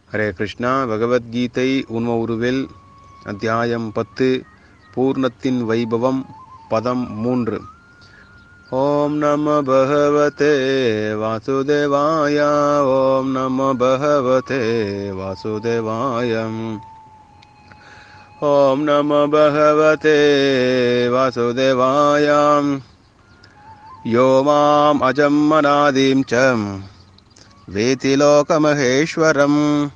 ஹரே கிருஷ்ணா பகவத்கீதை உண்ம உருவில் அத்தியாயம் பத்து பூர்ணத்தின் வைபவம் பதம் மூன்று ஓம் நம பகவதே வாசுதேவாய ஓம் நம பகவதே வாசுதேவாயம் ॐ नमो भगवते वासुदेवाय यो माम् अजम्मनादिं च वेति लोकमहेश्वरम्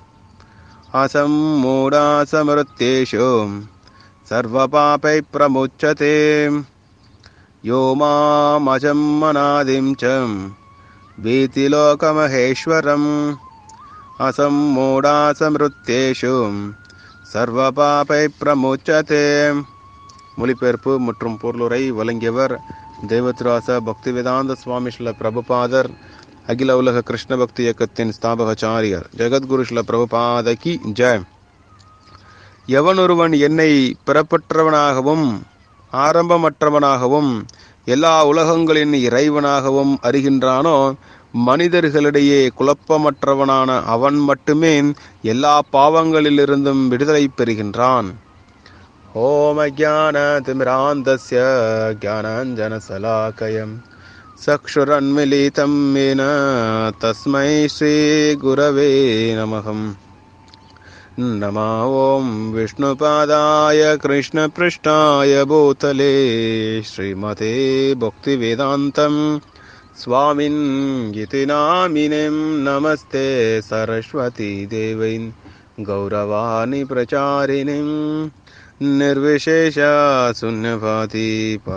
असम्मूढासमृत्येषु सर्वपापै प्रमुच्यते यो माम् अजम्मनादिं च वेति लोकमहेश्वरम् असम्मूढासमृत्येषु சர்வபாபை பிரமுச்சதே மொழிபெயர்ப்பு மற்றும் பொருளுரை வழங்கியவர் தெய்வத்ராச பக்திவேதாந்த சுவாமி ஸ்ல பிரபுபாதர் அகில உலக கிருஷ்ண பக்தி இயக்கத்தின் ஸ்தாபகாச்சாரியர் ஜெகத்குரு ஸ்ல பிரபுபாதகி ஜெய் எவனொருவன் என்னை பிறப்பற்றவனாகவும் ஆரம்பமற்றவனாகவும் எல்லா உலகங்களின் இறைவனாகவும் அறிகின்றானோ மனிதர்களிடையே குழப்பமற்றவனான அவன் மட்டுமே எல்லா பாவங்களிலிருந்தும் விடுதலை பெறுகின்றான் ஓம் அஜான திமிராந்தஸ்ய ஜானஞ்சனசலாக்கயம் சக்ஷுரன்மிலிதம் மேன தஸ்மை ஸ்ரீ குரவே நமகம் नमा ॐ विष्णुपादाय कृष्णपृष्ठाय भूतले श्रीमते भक्तिवेदान्तम् स्वामिन् इति नामिनीं नमस्ते सरस्वती देवैन् गौरवाणि प्रचारिणीं निर्विशेष शून्यभाति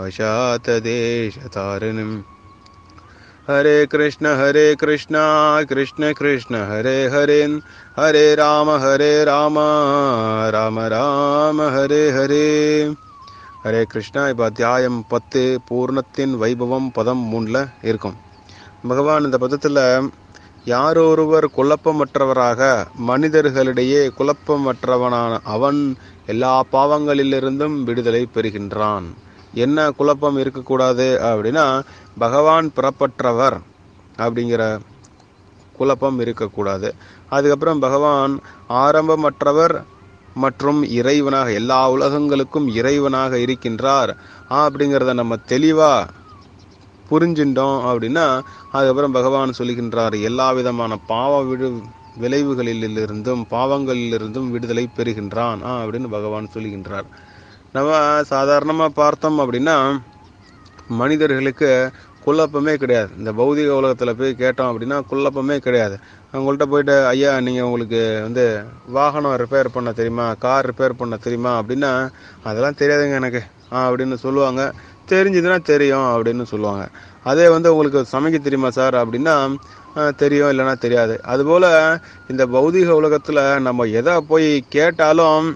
पाशातदेशतारिणीम् हरे कृष्ण हरे कृष्ण कृष्ण कृष्ण हरे हरे हरे राम हरे राम राम राम हरे हरे ஹரே கிருஷ்ணா இப்போ அத்தியாயம் பத்து பூர்ணத்தின் வைபவம் பதம் மூணில் இருக்கும் பகவான் இந்த பதத்தில் யாரொருவர் குழப்பமற்றவராக மனிதர்களிடையே குழப்பமற்றவனான அவன் எல்லா பாவங்களிலிருந்தும் விடுதலை பெறுகின்றான் என்ன குழப்பம் இருக்கக்கூடாது அப்படின்னா பகவான் பிறப்பற்றவர் அப்படிங்கிற குழப்பம் இருக்கக்கூடாது அதுக்கப்புறம் பகவான் ஆரம்பமற்றவர் மற்றும் இறைவனாக எல்லா உலகங்களுக்கும் இறைவனாக இருக்கின்றார் அப்படிங்கிறத நம்ம தெளிவா புரிஞ்சின்றோம் அப்படின்னா அதுக்கப்புறம் பகவான் சொல்லுகின்றார் எல்லா விதமான பாவ விடு விளைவுகளிலிருந்தும் பாவங்களிலிருந்தும் விடுதலை பெறுகின்றான் அப்படின்னு பகவான் சொல்லுகின்றார் நம்ம சாதாரணமாக பார்த்தோம் அப்படின்னா மனிதர்களுக்கு குழப்பமே கிடையாது இந்த பௌதிக உலகத்தில் போய் கேட்டோம் அப்படின்னா குழப்பமே கிடையாது அவங்கள்ட்ட போயிட்டு ஐயா நீங்கள் உங்களுக்கு வந்து வாகனம் ரிப்பேர் பண்ண தெரியுமா கார் ரிப்பேர் பண்ண தெரியுமா அப்படின்னா அதெல்லாம் தெரியாதுங்க எனக்கு ஆ அப்படின்னு சொல்லுவாங்க தெரிஞ்சதுன்னா தெரியும் அப்படின்னு சொல்லுவாங்க அதே வந்து உங்களுக்கு சமைக்க தெரியுமா சார் அப்படின்னா தெரியும் இல்லைன்னா தெரியாது அதுபோல் இந்த பௌதிக உலகத்தில் நம்ம எதை போய் கேட்டாலும்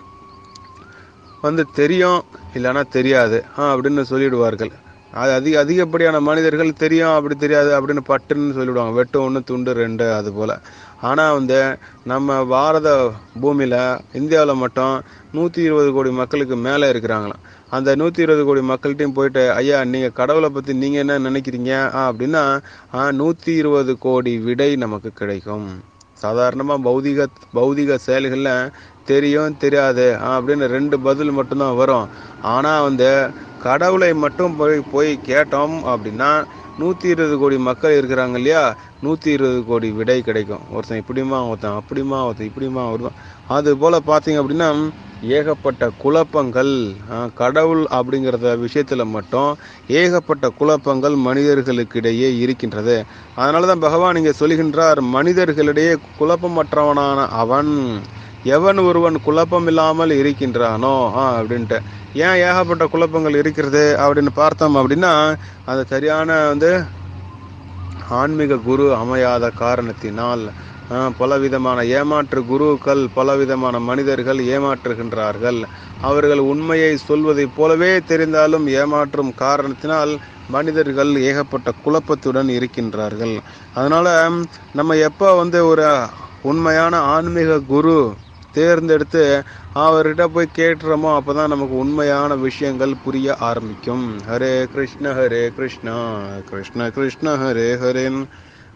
வந்து தெரியும் இல்லைன்னா தெரியாது ஆ அப்படின்னு சொல்லிடுவார்கள் அது அதிக அதிகப்படியான மனிதர்கள் தெரியும் அப்படி தெரியாது அப்படின்னு பட்டுன்னு சொல்லிவிடுவாங்க வெட்டு ஒன்று துண்டு ரெண்டு அது போல் ஆனால் வந்து நம்ம பாரத பூமியில் இந்தியாவில் மட்டும் நூற்றி இருபது கோடி மக்களுக்கு மேலே இருக்கிறாங்களாம் அந்த நூற்றி இருபது கோடி மக்கள்கிட்டையும் போயிட்டு ஐயா நீங்கள் கடவுளை பற்றி நீங்கள் என்ன நினைக்கிறீங்க அப்படின்னா நூற்றி இருபது கோடி விடை நமக்கு கிடைக்கும் சாதாரணமாக பௌதிக பௌதிக செயல்களில் தெரியும் தெரியாது அப்படின்னு ரெண்டு பதில் மட்டும்தான் வரும் ஆனால் வந்து கடவுளை மட்டும் போய் போய் கேட்டோம் அப்படின்னா நூற்றி இருபது கோடி மக்கள் இருக்கிறாங்க இல்லையா நூற்றி இருபது கோடி விடை கிடைக்கும் ஒருத்தன் இப்படிமா ஒருத்தன் அப்படிமா ஒருத்தன் இப்படிமா ஒருத்தன் அது போல் பார்த்தீங்க அப்படின்னா ஏகப்பட்ட குழப்பங்கள் கடவுள் அப்படிங்கிறத விஷயத்தில் மட்டும் ஏகப்பட்ட குழப்பங்கள் மனிதர்களுக்கிடையே இருக்கின்றது அதனால தான் பகவான் இங்கே சொல்கின்றார் மனிதர்களிடையே குழப்பமற்றவனான அவன் எவன் ஒருவன் குழப்பம் இல்லாமல் இருக்கின்றானோ அப்படின்ட்டு ஏன் ஏகப்பட்ட குழப்பங்கள் இருக்கிறது அப்படின்னு பார்த்தோம் அப்படின்னா அது சரியான வந்து ஆன்மீக குரு அமையாத காரணத்தினால் பலவிதமான ஏமாற்று குருக்கள் பலவிதமான மனிதர்கள் ஏமாற்றுகின்றார்கள் அவர்கள் உண்மையை சொல்வதைப் போலவே தெரிந்தாலும் ஏமாற்றும் காரணத்தினால் மனிதர்கள் ஏகப்பட்ட குழப்பத்துடன் இருக்கின்றார்கள் அதனால நம்ம எப்போ வந்து ஒரு உண்மையான ஆன்மீக குரு தேர்ந்தெடுத்து அவர்கிட்ட போய் கேட்டுறோமோ அப்பதான் நமக்கு உண்மையான விஷயங்கள் புரிய ஆரம்பிக்கும் ஹரே கிருஷ்ண ஹரே கிருஷ்ணா கிருஷ்ண கிருஷ்ண ஹரே ஹரேன்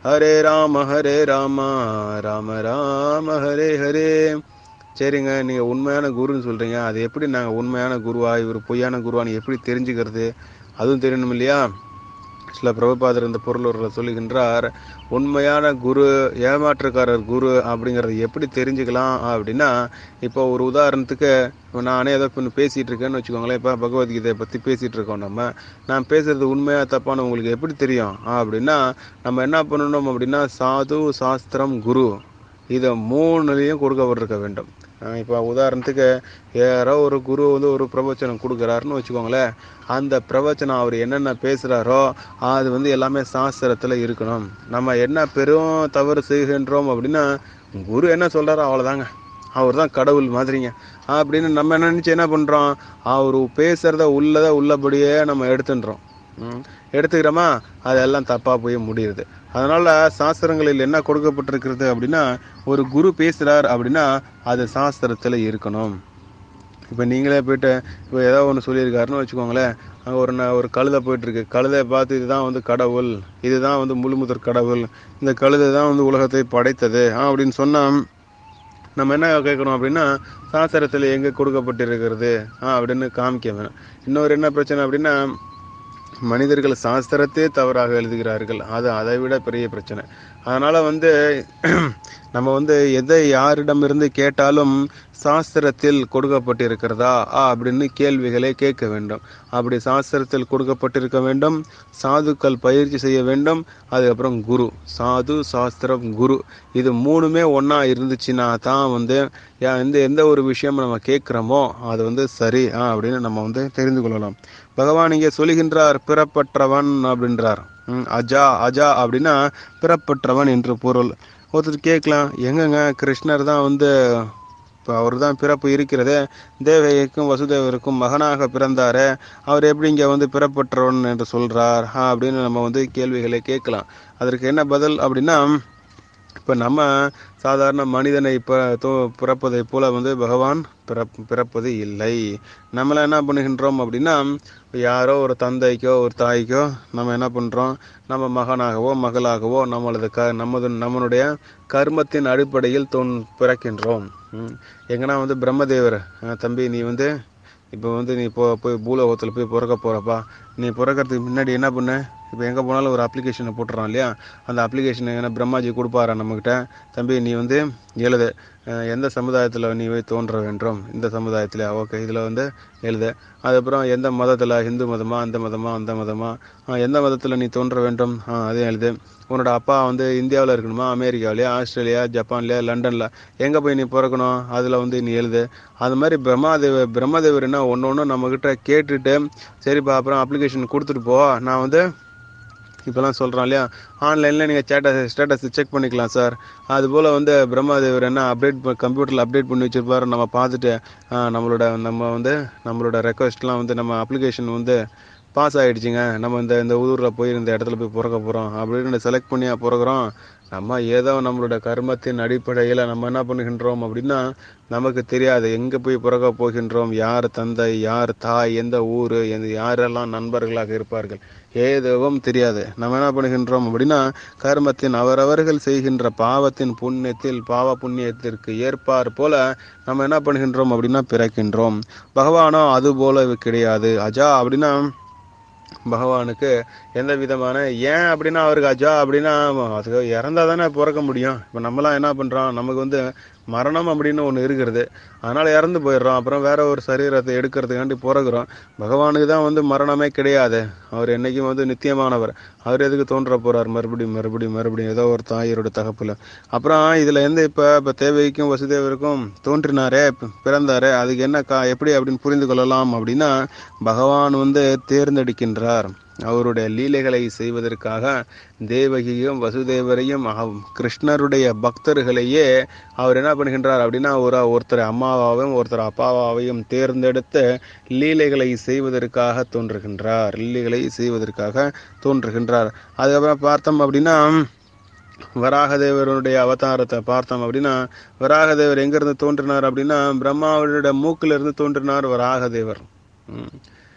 ஹரே ராம ஹரே ராம ராம ராம ஹரே ஹரே சரிங்க நீங்க உண்மையான குருன்னு சொல்றீங்க அது எப்படி நாங்க உண்மையான குருவா இவர் பொய்யான குருவான்னு எப்படி தெரிஞ்சுக்கிறது அதுவும் தெரியணும் இல்லையா சில பிரபுபாதர் இந்த பொருளூரில் சொல்லுகின்றார் உண்மையான குரு ஏமாற்றுக்காரர் குரு அப்படிங்கறத எப்படி தெரிஞ்சுக்கலாம் அப்படின்னா இப்போ ஒரு உதாரணத்துக்கு இப்போ நானே ஏதோ இப்போ பேசிட்டு இருக்கேன்னு வச்சுக்கோங்களேன் இப்போ பகவத்கீதையை பற்றி பேசிட்டு இருக்கோம் நம்ம நான் பேசுறது உண்மையா தப்பான்னு உங்களுக்கு எப்படி தெரியும் அப்படின்னா நம்ம என்ன பண்ணணும் அப்படின்னா சாது சாஸ்திரம் குரு இதை மூணுலையும் கொடுக்கப்பட்டிருக்க வேண்டும் அஹ் இப்போ உதாரணத்துக்கு யாரோ ஒரு குரு வந்து ஒரு பிரவச்சனம் கொடுக்குறாருன்னு வச்சுக்கோங்களேன் அந்த பிரவச்சனம் அவர் என்னென்ன பேசுகிறாரோ அது வந்து எல்லாமே சாஸ்திரத்தில் இருக்கணும் நம்ம என்ன பெரும் தவறு செய்கின்றோம் அப்படின்னா குரு என்ன சொல்கிறாரோ அவ்வளோதாங்க அவர் தான் கடவுள் மாதிரிங்க அப்படின்னு நம்ம என்ன நினச்சி என்ன பண்ணுறோம் அவர் பேசுகிறத உள்ளதை உள்ளபடியே நம்ம எடுத்துன்றோம் ம். எடுத்துக்கிறோமா அதெல்லாம் தப்பாக போய் முடியுது அதனால சாஸ்திரங்களில் என்ன கொடுக்கப்பட்டிருக்கிறது அப்படின்னா ஒரு குரு பேசுறார் அப்படின்னா அது சாஸ்திரத்தில் இருக்கணும் இப்போ நீங்களே போயிட்டு இப்போ ஏதோ ஒன்று சொல்லியிருக்காருன்னு வச்சுக்கோங்களேன் அங்கே ஒரு ந- ஒரு கழுதை போயிட்டு இருக்கு கழுதையை பார்த்து இதுதான் வந்து கடவுள் இதுதான் வந்து முழுமுதற் கடவுள் இந்த கழுதை தான் வந்து உலகத்தை படைத்தது ஆ, அப்படின்னு சொன்னால் நம்ம என்ன கேட்கணும் அப்படின்னா சாஸ்திரத்தில் எங்கே கொடுக்கப்பட்டிருக்கிறது ஆ அப்படின்னு காமிக்க வேணும் இன்னொரு என்ன பிரச்சனை அப்படின்னா மனிதர்கள் சாஸ்திரத்தையே தவறாக எழுதுகிறார்கள் அது அதை விட பெரிய பிரச்சனை அதனால வந்து நம்ம வந்து எதை யாரிடமிருந்து கேட்டாலும் சாஸ்திரத்தில் கொடுக்கப்பட்டிருக்கிறதா ஆ அப்படின்னு கேள்விகளை கேட்க வேண்டும் அப்படி சாஸ்திரத்தில் கொடுக்கப்பட்டிருக்க வேண்டும் சாதுக்கள் பயிற்சி செய்ய வேண்டும் அதுக்கப்புறம் குரு சாது சாஸ்திரம் குரு இது மூணுமே ஒண்ணா இருந்துச்சுன்னா தான் வந்து யா- எந்த எந்த ஒரு விஷயம் நம்ம கேட்குறோமோ அது வந்து சரி ஆ அப்படின்னு நம்ம வந்து தெரிந்து கொள்ளலாம் பகவான் இங்கே சொல்லுகின்றார் பிறப்பற்றவன் அப்படின்றார் ம், அஜா அஜா அப்படின்னா பிறப்பற்றவன் என்று பொருள் ஒருத்தர் கேட்கலாம் எங்கங்க கிருஷ்ணர் தான் வந்து இப்போ அவர் தான் பிறப்பு இருக்கிறதே தேவகிக்கும் வசுதேவருக்கும் மகனாக பிறந்தாரே அவர் எப்படி இங்கே வந்து பிறப்பற்றவன் என்று சொல்றார் ஆ, அப்படின்னு நம்ம வந்து கேள்விகளை கேட்கலாம் அதற்கு என்ன பதில் அப்படின்னா இப்போ நம்ம சாதாரண மனிதனை இப்போ தோ பிறப்பதை போல வந்து பகவான் பிறப் பிறப்பது இல்லை நம்மள என்ன பண்ணுகின்றோம் அப்படின்னா யாரோ ஒரு தந்தைக்கோ ஒரு தாய்க்கோ நம்ம என்ன பண்ணுறோம் நம்ம மகனாகவோ மகளாகவோ நம்மளது க நமது நம்மளுடைய கர்மத்தின் அடிப்படையில் தோன் பிறக்கின்றோம் ம். எங்கன்னா வந்து பிரம்மதேவர் "அஹ், தம்பி நீ வந்து இப்போ வந்து நீ போ போய் பூலோகத்தில் போய் பிறக்க போறப்பா நீ பிறக்கறதுக்கு முன்னாடி என்ன பண்ண இப்போ எங்கே போனாலும் ஒரு அப்ளிகேஷனை போட்டுறான் இல்லையா அந்த அப்ளிகேஷனை என்ன பிரம்மாஜி கொடுப்பாரா நம்மக்கிட்ட தம்பி நீ வந்து எழுது அஹ், எந்த சமுதாயத்தில் நீ போய் தோன்ற வேண்டும் இந்த சமுதாயத்தில் ஓகே இதில் வந்து எழுது அதுக்கப்புறம் எந்த மதத்தில் ஹிந்து மதமா அந்த மதமா அந்த மதமா அஹ், எந்த மதத்தில் நீ தோன்ற வேண்டும் ஆ அதையும் எழுது உன்னோட அப்பா வந்து இந்தியாவில் இருக்கணுமா அமெரிக்காவிலையா ஆஸ்திரேலியா ஜப்பான்லையா லண்டனில் எங்கே போய் நீ பிறக்கணும் அதில் வந்து நீ எழுது அது மாதிரி பிரம்மாதேவர் பிரம்மதேவர் என்ன ஒன்று ஒன்று நம்மக்கிட்ட கேட்டுட்டு சரிப்பா அப்புறம் அப்ளிகேஷன் கொடுத்துட்டு போ நான் வந்து இப்போலாம் சொல்கிறோம் இல்லையா ஆன்லைனில் நீங்கள் ஸ்டேட்டஸ் ஸ்டேட்டஸ் செக் பண்ணிக்கலாம் சார் அதுபோல் வந்து பிரம்மாதேவர் என்ன அப்டேட் கம்ப்யூட்டரில் அப்டேட் பண்ணி வச்சிருப்பாரு நம்ம பார்த்துட்டு ஆ, நம்மளோட நம்ம வந்து நம்மளோட ரெக்வஸ்ட்லாம் வந்து நம்ம அப்ளிகேஷன் வந்து பாஸ் ஆயிடுச்சுங்க நம்ம இந்த இந்த ஊரில் போய் இந்த இடத்துல போய் பிறக்க போகிறோம் அப்படின்னு செலக்ட் பண்ணியா பிறகுறோம் நம்ம ஏதோ நம்மளோட கர்மத்தின் அடிப்படையில் நம்ம என்ன பண்ணுகின்றோம் அப்படின்னா நமக்கு தெரியாது எங்கே போய் பிறக்க போகின்றோம் யார் தந்தை யார் தாய் எந்த ஊர் எந்த யாரெல்லாம் நண்பர்களாக இருப்பார்கள் ஏதுவும் தெரியாது நம்ம என்ன பண்ணுகின்றோம் அப்படின்னா கர்மத்தின் அவரவர்கள் செய்கின்ற பாவத்தின் புண்ணியத்தில் பாவ புண்ணியத்திற்கு ஏற்பார் போல நம்ம என்ன பண்ணுகின்றோம் அப்படின்னா பிறக்கின்றோம் பகவானோ அது போல கிடையாது அஜா அப்படின்னா பகவானுக்கு எந்த விதமான ஏன் அப்படின்னா அவருக்கு அஜா அப்படின்னா அது இறந்தா தானே பிறக்க முடியும் இப்போ நம்மலாம் என்ன பண்றோம் நமக்கு வந்து மரணம் அப்படின்னு ஒன்று இருக்கிறது அதனால இறந்து போயிடுறோம் அப்புறம் வேற ஒரு சரீரத்தை எடுக்கிறதுக்காண்டி பிறகுறோம் பகவானுக்கு தான் வந்து மரணமே கிடையாது அவர் என்னைக்கும் வந்து நித்தியமானவர் அவர் எதுக்கு தோன்ற போறார் மறுபடியும் மறுபடியும் மறுபடியும் ஏதோ ஒரு தாயரோட தகப்புல அப்புறம் இதுல எந்த இப்ப இப்ப தேவைக்கும் வசுதேவருக்கும் தோன்றினாரே பி- பிறந்தாரே அதுக்கு என்ன கா எப்படி அப்படின்னு புரிந்து கொள்ளலாம் அப்படின்னா பகவான் வந்து தேர்ந்தெடுக்கின்றார் அவருடைய லீலைகளை செய்வதற்காக தேவகியும் வசுதேவரையும் அவ்- கிருஷ்ணருடைய பக்தர்களையே அவர் என்ன பண்ணுகின்றார் அப்படின்னா ஒரு ஒருத்தர் அம்மாவாகவும் ஒருத்தர் அப்பாவாவையும் தேர்ந்தெடுத்து லீலைகளை செய்வதற்காக தோன்றுகின்றார் லீலைகளை செய்வதற்காக தோன்றுகின்றார் அதுக்கப்புறம் பார்த்தோம் அப்படின்னா வராகதேவருடைய அவதாரத்தை பார்த்தோம் அப்படின்னா வராகதேவர் எங்கிருந்து தோன்றினார் அப்படின்னா பிரம்மாவுடைய மூக்கிலிருந்து தோன்றினார் வராகதேவர் ம்.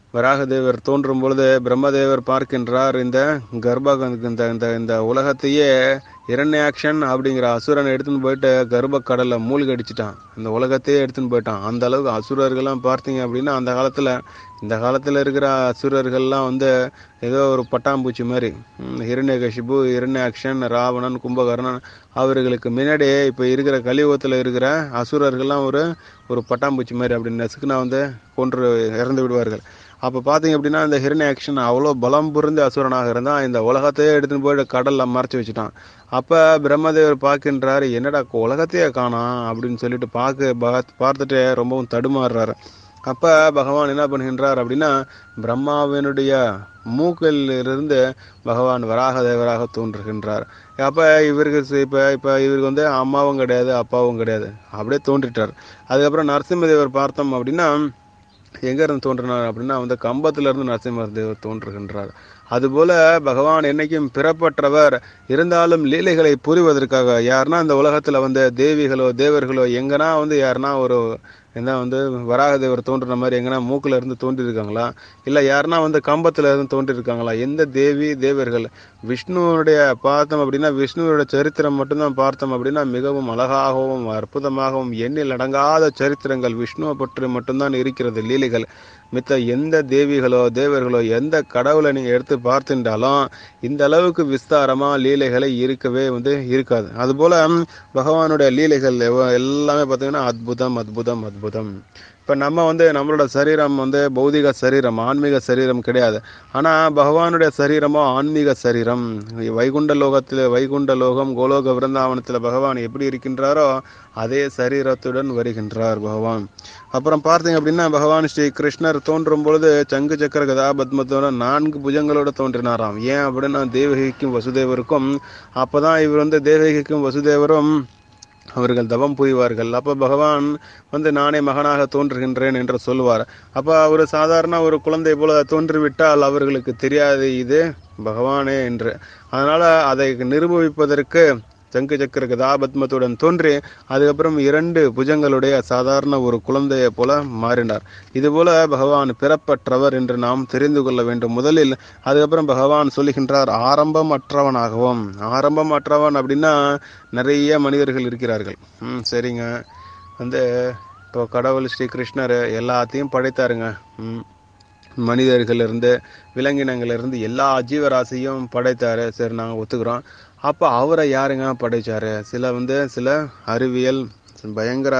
வராகதேவர் தோன்றும் பொழுது பிரம்மதேவர் பார்க்கின்றார் இந்த கர்ப்ப இந்த இந்த இந்த உலகத்தையே இரண்யாக்ஷன் அப்படிங்கிற அசுரனை எடுத்துன்னு போயிட்டு கர்ப்ப கடல்ல மூழ்கி அடிச்சிட்டான் இந்த உலகத்தையே எடுத்துன்னு போயிட்டான் அந்த அளவுக்கு அசுரர்கள்லாம் பார்த்தீங்க அப்படின்னா அந்த காலத்துல இந்த காலத்துல இருக்கிற அசுரர்கள்லாம் வந்து ஏதோ ஒரு பட்டாம்பூச்சி மாதிரி ம், ஹிரண்யகசிபு இரண்யாக்ஷன் ராவணன் கும்பகர்ணன் அவர்களுக்கு முன்னாடியே இப்போ இருக்கிற கலியுகத்தில் இருக்கிற அசுரர்கள்லாம் ஒரு ஒரு பட்டாம்பூச்சி மாதிரி அப்படி நெசுக்குனா வந்து கொன்று இறந்து விடுவார்கள் அப்போ பார்த்தீங்க அப்படின்னா இந்த ஹிரண்யாக்ஷன் அவ்வளோ பலம் புரிந்த அசுரனாக இருந்தால் இந்த உலகத்தையே எடுத்துன்னு போயிட்டு கடலில் மறைச்சு வச்சுட்டான் அப்போ பிரம்மதேவர் பார்க்கின்றாரு என்னடா உலகத்தையே காணோம் அப்படின்னு சொல்லிட்டு பார்க்க பா- பார்த்துட்டு ரொம்பவும் தடுமாறுறாரு அப்ப பகவான் என்ன பண்ணுகின்றார் அப்படின்னா பிரம்மாவினுடைய மூக்கில் இருந்து பகவான் வராக தேவராக தோன்றுகின்றார் அப்ப இவருக்கு சி- இப்ப இப்ப இவருக்கு வந்து அம்மாவும் கிடையாது அப்பாவும் கிடையாது அப்படியே தோன்றிட்டார் அதுக்கப்புறம் நரசிம்மதேவர் பார்த்தோம் அப்படின்னா எங்க இருந்து தோன்றினார் அப்படின்னா வந்து கம்பத்துல இருந்து நரசிம்ம தேவர் தோன்றுகின்றார் அதுபோல பகவான் என்னைக்கும் பிறப்பற்றவர் இருந்தாலும் லீலைகளை புரிவதற்காக யாருன்னா இந்த உலகத்துல வந்து தேவிகளோ தேவர்களோ எங்கன்னா வந்து யாருன்னா ஒரு என்ன வந்து வராக தேவர் தோன்றுன மாதிரி எங்கன்னா மூக்குல இருந்து தோன்றி இருக்காங்களா இல்ல யாருன்னா வந்து கம்பத்துல இருந்து தோன்றி இருக்காங்களா எந்த தேவி தேவர்கள் விஷ்ணுவுடைய பார்த்தோம் அப்படின்னா விஷ்ணுவோட சரித்திரம் மட்டும்தான் பார்த்தோம் அப்படின்னா மிகவும் அழகாகவும் அற்புதமாகவும் எண்ணில் அடங்காத சரித்திரங்கள் விஷ்ணுவை பற்றி மட்டும்தான் இருக்கிறது லீலைகள் மித்த எந்த தேவிகளோ தேவர்களோ எந்த கடவுளை நீங்க எடுத்து பார்த்துட்டாலும் இந்த அளவுக்கு விஸ்தாரமா லீலைகளை இருக்கவே வந்து இருக்காது அதுபோல ம், பகவானுடைய லீலைகள் எவ்வ- எல்லாமே பார்த்தீங்கன்னா அற்புதம் அற்புதம் அற்புதம் இப்ப நம்ம வந்து நம்மளோட சரீரம் வந்து பௌதிக சரீரம் ஆன்மீக சரீரம் கிடையாது ஆனா பகவானுடைய சரீரமோ ஆன்மீக சரீரம் வைகுண்ட லோகத்துல வைகுண்ட லோகம் கோலோக விருந்தாவனத்துல பகவான் எப்படி இருக்கின்றாரோ அதே சரீரத்துடன் வருகின்றார் பகவான் அப்புறம் பார்த்தீங்க அப்படின்னா பகவான் ஸ்ரீ கிருஷ்ணர் தோன்றும் பொழுது சங்கு சக்கர கதா பத்மத்தோட நான்கு புஜங்களோட தோன்றினாராம் ஏன் அப்படின்னா தேவகிக்கும் வசுதேவருக்கும் அப்பதான் இவர் வந்து தேவகிக்கும் வசுதேவரும் அவர்கள் தவம் புரிவார்கள் அப்ப பகவான் வந்து நானே மகனாக தோன்றுகின்றேன் என்று சொல்லுவார் அப்ப ஒரு சாதாரண ஒரு குழந்தை போல தோன்றிவிட்டால் அவர்களுக்கு தெரியாது இது பகவானே என்று அதனால அதை நிரூபிப்பதற்கு சங்கு சக்கர கதாபத்மத்துடன் தோன்றி அதுக்கப்புறம் இரண்டு புஜங்களுடைய சாதாரண ஒரு குழந்தையை போல மாறினார் இதுபோல பகவான் பிறப்பற்றவர் என்று நாம் தெரிந்து கொள்ள வேண்டும் முதலில் அதுக்கப்புறம் பகவான் சொல்லுகின்றார் ஆரம்பம் அற்றவனாகவும் ஆரம்பம் அற்றவன் அப்படின்னா நிறைய மனிதர்கள் இருக்கிறார்கள் ம் சரிங்க வந்து இப்போ கடவுள் ஸ்ரீ கிருஷ்ணர் எல்லாத்தையும் படைத்தாருங்க ம் மனிதர்கள் இருந்து விலங்கினங்கள்ல இருந்து எல்லா ஜீவராசியும் படைத்தாரு சரி நாங்க ஒத்துக்கிறோம் அப்ப அவரை யாருங்க படைச்சாரு சில வந்து சில அறிவியல் பயங்கர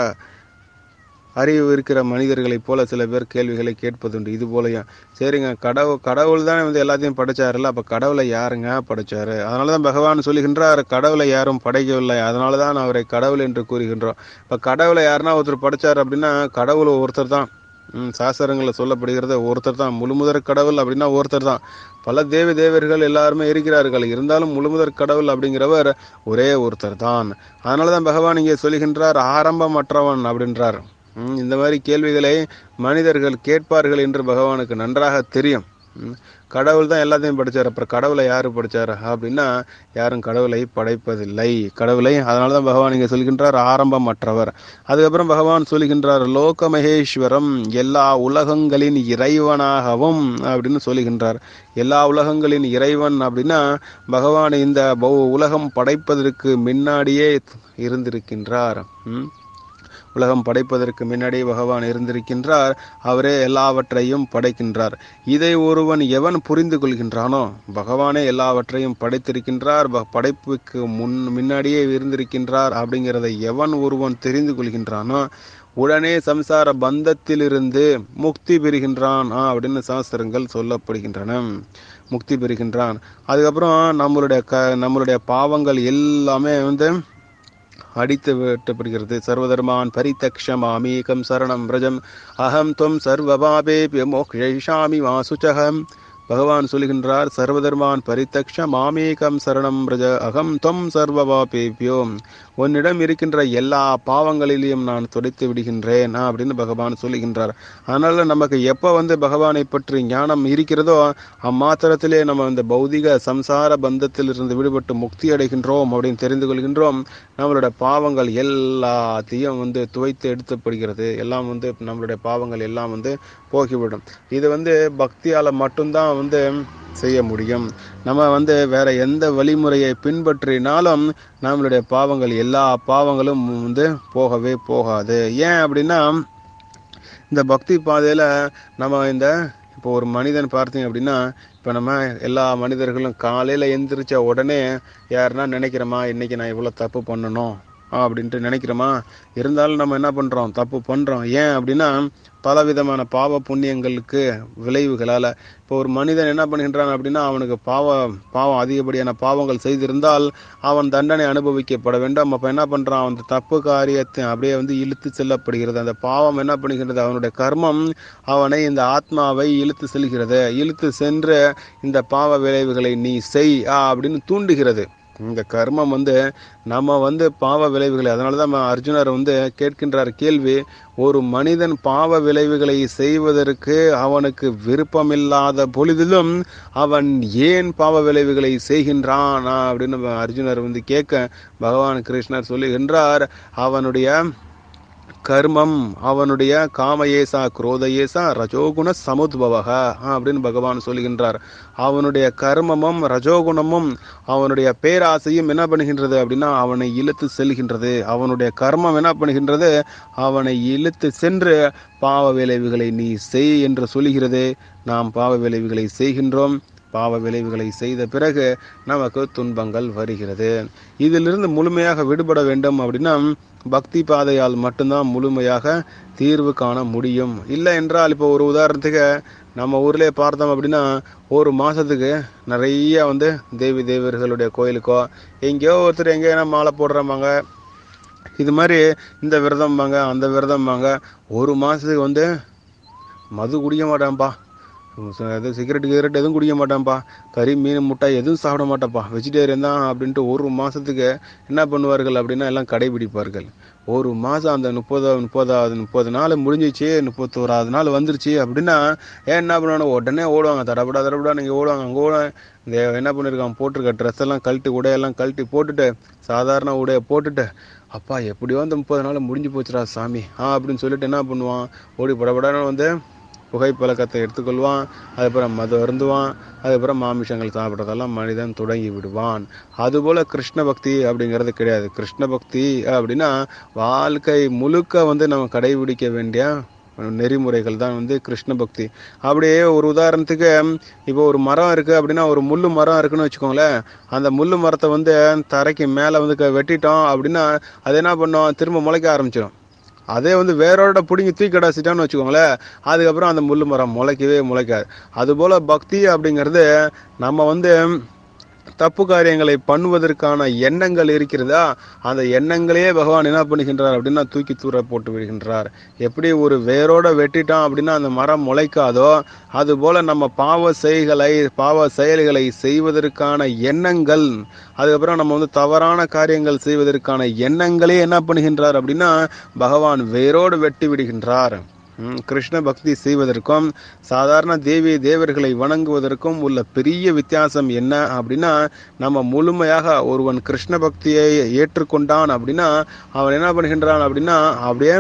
அறிவு இருக்கிற மனிதர்களைப் போல சில பேர் கேள்விகளை கேட்பதுண்டு இது போலயும் சரிங்க கடவுள் கடவுள் தானே வந்து எல்லாத்தையும் படைச்சாருல்ல அப்ப கடவுளை யாருங்க படைச்சாரு அதனாலதான் பகவான் சொல்லுகின்றார் கடவுளை யாரும் படைக்கவில்லை அதனாலதான் அவரை கடவுள் என்று கூறுகின்றோம் இப்ப கடவுளை யாருன்னா ஒருத்தர் படைச்சாரு அப்படின்னா கடவுள் ஒருத்தர் தான் ம், சாஸ்திரங்கள்ல சொல்லப்படுகிறது ஒருத்தர் தான் முழுமுதற் கடவுள் அப்படின்னா ஒருத்தர் தான் பல தேவி தேவர்கள் எல்லாருமே இருக்கிறார்கள் இருந்தாலும் முழுமுதற் கடவுள் அப்படிங்கிறவர் ஒரே ஒருத்தர் தான் அதனாலதான் பகவான் இங்கே சொல்லுகின்றார் ஆரம்பமற்றவன் அப்படின்றார் ம், இந்த மாதிரி கேள்விகளை மனிதர்கள் கேட்பார்கள் என்று பகவானுக்கு நன்றாக தெரியும் ம், கடவுள் தான் எல்லாத்தையும் படைச்சார் அப்புறம் கடவுளை யாரு படைச்சார் அப்படின்னா யாரும் கடவுளை படைப்பதில்லை கடவுளை அதனால தான் பகவான் இங்கே சொல்கின்றார் ஆரம்பமற்றவர் அதுக்கப்புறம் பகவான் சொல்கின்றார் லோக மகேஸ்வரம் எல்லா உலகங்களின் இறைவனாகவும் அப்படின்னு சொல்லுகின்றார் எல்லா உலகங்களின் இறைவன் அப்படின்னா பகவான் இந்த பௌ- உலகம் படைப்பதற்கு முன்னாடியே இருந்திருக்கின்றார் ம் உலகம் படைப்பதற்கு முன்னாடி பகவான் இருந்திருக்கின்றார் அவரே எல்லாவற்றையும் படைக்கின்றார் இதை ஒருவன் எவன் புரிந்து கொள்கின்றானோ பகவானே எல்லாவற்றையும் படைத்திருக்கின்றார் ப- படைப்புக்கு முன் முன்னாடியே இருந்திருக்கின்றார் அப்படிங்கிறதை எவன் ஒருவன் தெரிந்து கொள்கின்றானோ உடனே சம்சார பந்தத்திலிருந்து முக்தி பெறுகின்றான் ஆ, அப்படின்னு சாஸ்திரங்கள் சொல்லப்படுகின்றன முக்தி பெறுகின்றான் அதுக்கப்புறம் நம்மளுடைய க நம்மளுடைய பாவங்கள் எல்லாமே வந்து அடித்து வெட்டப்படுகிறது சர்வதர்மான் பரிதக்ஷமாமீகம் சரணம் பிரஜம் அகம் துவம் சர்வபாபேபிய மோக்ஷாமி வாசுச்சகம் பகவான் சொல்கின்றார் சர்வதர்மான் பரிதக்ஷ மாமேகம் சரணம் பிரஜ அகம் தொம் சர்வபாபேபியோ உன்னிடம் இருக்கின்ற எல்லா பாவங்களிலையும் நான் துடைத்து விடுகின்றேன் அப்படின்னு பகவான் சொல்லுகின்றார் அதனால நமக்கு எப்போ வந்து பகவானை பற்றி ஞானம் இருக்கிறதோ அம்மாத்திரத்திலே நம்ம இந்த பௌதிக சம்சார பந்தத்தில் இருந்து விடுபட்டு முக்தி அடைகின்றோம் அப்படின்னு தெரிந்து கொள்கின்றோம் நம்மளோட பாவங்கள் எல்லாத்தையும் வந்து துவைத்து எடுத்துப்படுகிறது எல்லாம் வந்து நம்மளுடைய பாவங்கள் எல்லாம் வந்து போகிவிடும் இது வந்து பக்தியால மட்டும்தான் வந்து செய்ய முடியும் நம்ம வந்து வேற எந்த வழிமுறையை பின்பற்றினாலும் நம்மளுடைய பாவங்கள் எல்லா பாவங்களும் வந்து போகவே போகாது ஏன் அப்படின்னா இந்த பக்தி பாதையில நம்ம இந்த இப்போ ஒரு மனிதன் பார்த்தீங்க அப்படின்னா இப்போ நம்ம எல்லா மனிதர்களும் காலையில் எந்திரிச்ச உடனே யாருன்னா நினைக்கிறோமா இன்னைக்கு நான் இவ்வளோ தப்பு பண்ணணும் அப்படின்ட்டு நினைக்கிறோமா இருந்தாலும் நம்ம என்ன பண்ணுறோம் தப்பு பண்ணுறோம் ஏன் அப்படின்னா பல விதமான பாவ புண்ணியங்களுக்கு விளைவுகளால் இப்போ ஒரு மனிதன் என்ன பண்ணுகின்றான் அப்படின்னா அவனுக்கு பாவ பாவம் அதிகப்படியான பாவங்கள் செய்திருந்தால் அவன் தண்டனை அனுபவிக்கப்பட வேண்டும் அப்போ என்ன பண்ணுறான் அந்த தப்பு காரியத்தை அப்படியே வந்து இழுத்து செல்லப்படுகிறது அந்த பாவம் என்ன பண்ணுகிறது அவனுடைய கர்மம் அவனை இந்த ஆத்மாவை இழுத்து செல்கிறது இழுத்து சென்று இந்த பாவ விளைவுகளை நீ செய் ஆ, அப்படின்னு தூண்டுகிறது இந்த கர்மம் வந்து நம்ம வந்து பாவ விளைவுகளை அதனால தான் அர்ஜுனர் வந்து கேட்கின்றார் கேள்வி ஒரு மனிதன் பாவ விளைவுகளை செய்வதற்கு அவனுக்கு விருப்பமில்லாத பொழுதிலும் அவன் ஏன் பாவ விளைவுகளை செய்கின்றான் அப்படின்னு அர்ஜுனர் வந்து கேட்க பகவான் கிருஷ்ணர் சொல்லுகின்றார் அவனுடைய கர்மம் அவனுடைய காமயேசா குரோதயேசா ரஜோகுண சமுத்பவக அப்படின்னு பகவான் சொல்லுகின்றார் அவனுடைய கர்மமும் ரஜோகுணமும் அவனுடைய பேராசையும் என்ன பண்ணுகின்றது அப்படின்னா அவனை இழுத்து செல்கின்றது அவனுடைய கர்மம் என்ன பண்ணுகின்றது அவனை இழுத்து சென்று பாவ விளைவுகளை நீ செய் என்று சொல்லுகிறது நாம் பாவ விளைவுகளை செய்கின்றோம் பாவ விளைவுகளை செய்த பிறகு நமக்கு துன்பங்கள் வருகிறது இதிலிருந்து முழுமையாக விடுபட வேண்டும் அப்படின்னா பக்தி பாதையால் மட்டும்தான் முழுமையாக தீர்வு காண முடியும் இல்லை என்றால் இப்போ ஒரு உதாரணத்துக்கு நம்ம ஊர்லயே பார்த்தோம் அப்படின்னா ஒரு மாசத்துக்கு நிறைய வந்து தேவி தேவர்களுடைய கோயிலுக்கோ எங்கேயோ ஒருத்தர் எங்கேயோ மாலை போடுறமாங்க இது மாதிரி இந்த விரதம் வாங்க அந்த விரதம் வாங்க ஒரு மாசத்துக்கு வந்து மது குடிக்க மாட்டான்ப்பா எதுவும் சிகரெட் கிகரெட் எதுவும் குடிக்க மாட்டான்ப்பா கறி மீன் முட்டை எதுவும் சாப்பிட மாட்டான்ப்பா வெஜிடேரியன் தான் அப்படின்ட்டு ஒரு மாசத்துக்கு என்ன பண்ணுவார்கள் அப்படின்னா எல்லாம் கடைபிடிப்பார்கள் ஒரு மாதம் அந்த முப்பது முப்பதாவது முப்பது நாள் முடிஞ்சிச்சு முப்பத்தோராவது நாள் வந்துருச்சு அப்படின்னா ஏன் என்ன பண்ணுவாங்க உடனே ஓடுவாங்க தடபடா தடபடா நீங்கள் ஓடுவாங்க அங்கே ஓட இந்த என்ன பண்ணியிருக்கான் போட்டிருக்க ட்ரெஸ் எல்லாம் கழட்டி உடையெல்லாம் கழட்டி போட்டுட்டு சாதாரண உடைய போட்டுட்டு அப்பா எப்படியோ அந்த முப்பது நாள் முடிஞ்சு போச்சுடா சாமி ஆ அப்படின்னு சொல்லிட்டு என்ன பண்ணுவான் ஓடி படபடன்னு வந்து புகைப்பழக்கத்தை எடுத்துக்கொள்வான் அதுக்கப்புறம் மது அருந்துவான் அதுக்கப்புறம் மாமிசங்கள் சாப்பிட்றதெல்லாம் மனிதன் தொடங்கி விடுவான் அதுபோல கிருஷ்ண பக்தி அப்படிங்கிறது கிடையாது கிருஷ்ண பக்தி அப்படின்னா வாழ்க்கை முழுக்க வந்து நம்ம கடைபிடிக்க வேண்டிய நெறிமுறைகள் தான் வந்து கிருஷ்ண பக்தி அப்படியே ஒரு உதாரணத்துக்கு இப்போ ஒரு மரம் இருக்கு அப்படின்னா ஒரு முள்ளு மரம் இருக்குன்னு வச்சுக்கோங்களேன் அந்த முள்ளு மரத்தை வந்து தரைக்கு மேலே வந்து க- வெட்டிட்டோம் அப்படின்னா அது என்ன பண்ணும் திரும்ப முளைக்க ஆரம்பிச்சிடும் அதே வந்து வேரோட பிடிங்கி தூக்கி கடாசிட்டான்னு வச்சுக்கோங்களேன் அதுக்கப்புறம் அந்த முள்ளு மரம் முளைக்கவே முளைக்காது அதுபோல பக்தி அப்படிங்கிறது நம்ம வந்து தப்பு காரியங்களை பண்ணுவதற்கான எண்ணங்கள் இருக்கிறதா அந்த எண்ணங்களையே பகவான் என்ன பண்ணுகின்றார் அப்படின்னா தூக்கி தூர போட்டு விடுகின்றார் எப்படி ஒரு வேரோட வெட்டிட்டான் அப்படின்னா அந்த மரம் முளைக்காதோ அதுபோல நம்ம பாவ செயல்களை பாவ செயல்களை செய்வதற்கான எண்ணங்கள் அதுக்கப்புறம் நம்ம வந்து தவறான காரியங்கள் செய்வதற்கான எண்ணங்களே என்ன பண்ணுகின்றார் அப்படின்னா பகவான் வேரோடு வெட்டி விடுகின்றார் ம், கிருஷ்ண பக்தி செய்வதற்கும் சாதாரண தேவி தேவர்களை வணங்குவதற்கும் உள்ள பெரிய வித்தியாசம் என்ன அப்படின்னா நம்ம முழுமையாக ஒருவன் கிருஷ்ண பக்தியை ஏற்றுக்கொண்டான் அப்படின்னா அவன் என்ன பண்ணுகின்றான் அப்படின்னா அப்படியே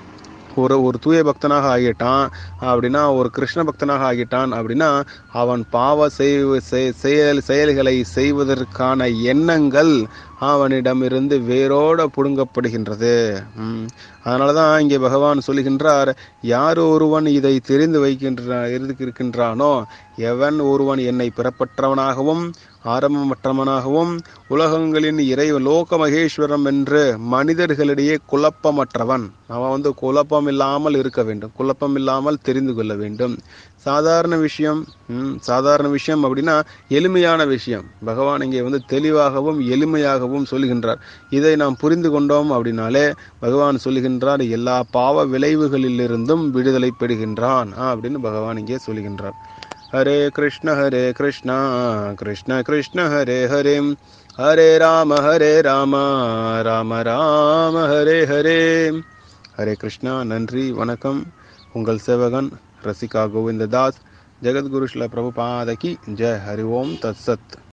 ஒரு ஒரு தூய பக்தனாக ஆகிட்டான் அப்படின்னா ஒரு கிருஷ்ண பக்தனாக ஆகிட்டான் அப்படின்னா அவன் பாவ செய்- செய்- செயல் செயல்களை செய்வதற்கான எண்ணங்கள் அவனிடமிருந்து வேரோட புடுங்கப்படுகின்றது ம். அதனாலதான் இங்கே பகவான் சொல்லுகின்றார் யார் ஒருவன் இதை தெரிந்து வைக்கின்ற இருக்கின்றானோ எவன் ஒருவன் என்னை பிறப்பற்றவனாகவும் ஆரம்பமற்றவனாகவும் உலகங்களின் இறை லோக மகேஸ்வரம் என்று மனிதர்களிடையே குழப்பமற்றவன் அவன் வந்து குழப்பம் இல்லாமல் இருக்க வேண்டும் குழப்பம் இல்லாமல் தெரிந்து கொள்ள வேண்டும் சாதாரண விஷயம் ம், சாதாரண விஷயம் அப்படின்னா எளிமையான விஷயம் பகவான் இங்கே வந்து தெளிவாகவும் எளிமையாகவும் சொல்லுகின்றார் இதை நாம் புரிந்து கொண்டோம் அப்படின்னாலே பகவான் சொல்லுகின்றார் எல்லா பாவ விளைவுகளிலிருந்தும் விடுதலை பெறுகின்றான் ஆ, அப்படின்னு பகவான் இங்கே சொல்லுகின்றார் ஹரே கிருஷ்ண ஹரே கிருஷ்ணா கிருஷ்ண கிருஷ்ண ஹரே ஹரே ஹரே ராம ஹரே ராம ராம ராம ஹரே ஹரே ஹரே கிருஷ்ணா நன்றி வணக்கம் உங்கள் சேவகன் ரசிகா கோவிந்ததாஸ் ஜெகத்குரு ஸ்ல பிரபுபாதகி ஜெய் ஹரி ஓம் தத் சத்